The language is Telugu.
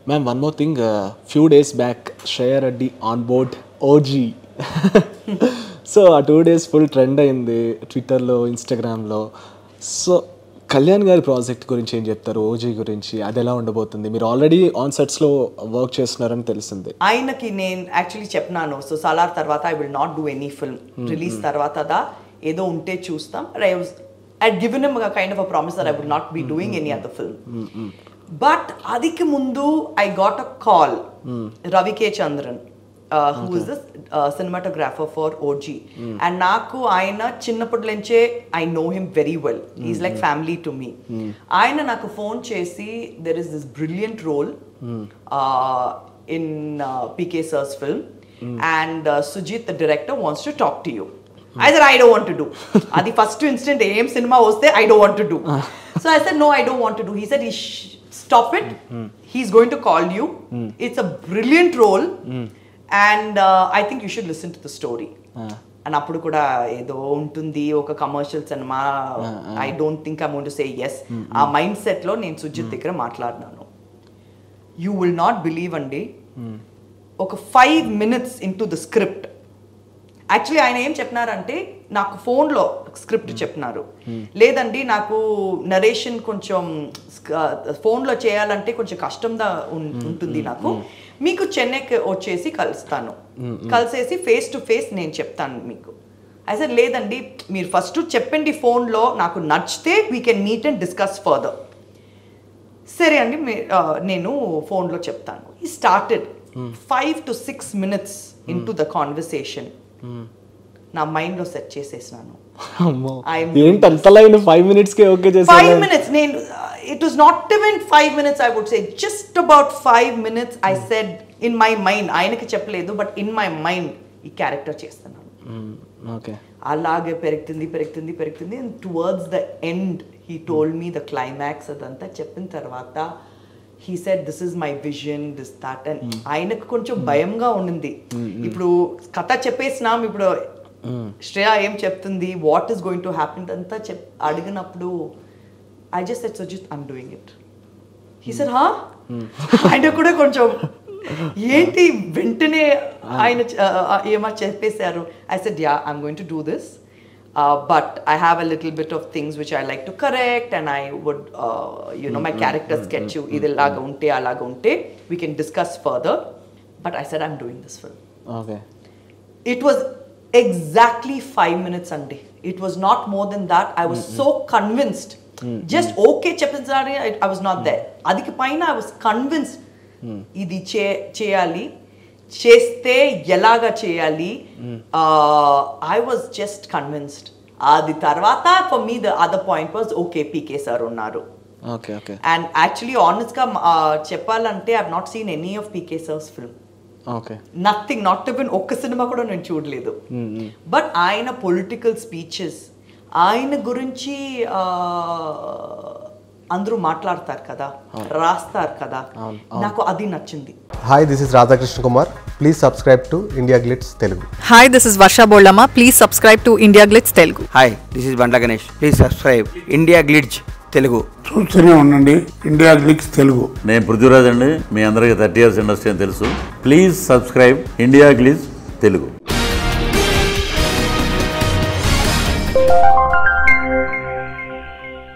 Ma'am one more thing few days back Shreya Reddy on board OG so uh two days full trend అయింది ట్విట్టర్లో ఇన్స్టాగ్రామ్లో సో కళ్యాణ్ గారి ప్రాజెక్ట్ గురించి ఏం చెప్తారు ఓజీ గురించి అది ఎలా ఉండబోతుంది మీరు ఆల్రెడీ ఆన్ సెట్స్లో వర్క్ చేస్తున్నారని తెలిసింది ఆయనకి నేను యాక్చువల్లీ చెప్పినాను సో సలార్ తర్వాత I will not do any film release తర్వాత దా ఏదో ఉంటే చూస్తాం I was I given him kind of a promise that I would not be doing any other film but అదికి ముందు I got a call Ravi K Chandran who is the cinematographer for OG and నాకు ఆయన చిన్నప్పటి నుంచే I know him very well is like family to me ఆయన నాకు ఫోన్ చేసి there is this brilliant role in PK sir's film and Sujeeth the director wants to talk to you I said I don't want to do అది ఫస్ట్ ఇన్స్టెంట్ ఏం సినిమా వస్తే I don't want to do so I said no I don't want to do he said he stop it he's going to call you it's a brilliant role and I think you should listen to the story and అప్పుడు కూడా ఏదో ఉంటుంది ఒక కమర్షియల్ సినిమా I don't think I moan to say yes uh mindset లో నేను సుజిత్ దగ్గర మాట్లాడినాను యూ విల్ నాట్ బిలీవ్ అండి ఒక five minutes into the script actually ఆయన ఏం చెప్పినారంటే నాకు ఫోన్లో స్క్రిప్ట్ చెప్పినారు లేదండి నాకు నరేషన్ కొంచెం ఫోన్లో చేయాలంటే కొంచెం కష్టంగా ఉం- ఉంటుంది నాకు మీకు చెన్నైకి వచ్చేసి కలుస్తాను కలిసేసి ఫేస్ టు ఫేస్ నేను చెప్తాను మీకు అయితే లేదండి మీరు ఫస్ట్ చెప్పండి ఫోన్లో నాకు నచ్చితే we can meet and discuss further సరే అండి మీ- ఆ, నేను ఫోన్లో చెప్తాను ఈ started five to six minutes into the conversation నా మైండ్లో సెట్ చేసేసినాను అమ్మో I'm- ఏంటి అంత లైన్ ఫైవ్ మినిట్స్కే ఓకే ఫైవ్ చేశారు మినిట్స్ నేను it was not even five minutes I would say just about five minutes I said in my mind ఆయనకి చెప్పలేదు బట్ ఇన్ మై మైండ్ ఈ క్యారెక్టర్ చేస్తున్నాను ఓకే అలాగే పెరుగుతుంది పెరుగుతుంది పెరుగుతుంది and towards the end he told me the climax అదంతా చెప్పిన తర్వాత he said this is my vision this that and ఆయనకు కొంచెం భయంగా ఉండింది ఇప్పుడు కథ చెప్పేసినాం ఇప్పుడు శ్రేయ ఏం చెప్తుంది what is going to happen అంతా చెప్ అడిగినప్పుడు I just set Sujeeth I'm doing it he said హా ఆయన కూడా కొంచెం ఏంటి వెంటనే ఆయన ఏమో చెప్పేశారు I said yeah I'm going to do this but I have a little bit of things which I like to correct and I would you know my character sketch ఇది ఇలాగా ఉంటే అలాగా ఉంటే we can discuss further but I said I'm doing this film okay it was exactly five minutes అండి it was not more than that I was so convinced just okay చెప్పించాలి ఐ వాజ్ నాట్ దే అదికి పైన ఐ వాజ్ కన్విన్స్డ్ ఇది చే చేయాలి చేస్తే ఎలాగా చేయాలి ఐ వాజ్ జస్ట్ కన్విన్స్డ్ అది తర్వాత for me the other point was okay PK sir ఉన్నారు ఓకే ఓకే అండ్ యాక్చువల్లీ ఆనెస్ట్గా చెప్పాలంటే I not seen any of PK sir's film okay nothing not even ఒక్క సినిమా కూడా నేను చూడలేదు బట్ ఆయన పొలిటికల్ స్పీచెస్ ఆయన గురించి ఆ, అందరూ మాట్లాడతారు కదా రాస్తారు కదా నాకు అది నచ్చింది hi this is Radhakrishna Kumar please subscribe to India Glitz Telugu Hi, this is Varsha Bollama. Please subscribe to India Glitz Telugu. Hi this is Bandla Ganesh please subscribe India Glitz Telugu చూస్తూనే ఉండండి ఇండియా గ్లిక్స్ తెలుగు నేను పృథ్వీరాజ్ అండి మీ అందరికీ థర్టీ ఇయర్స్ ఇండస్ట్రీ అని తెలుసు please subscribe India Glitz Telugu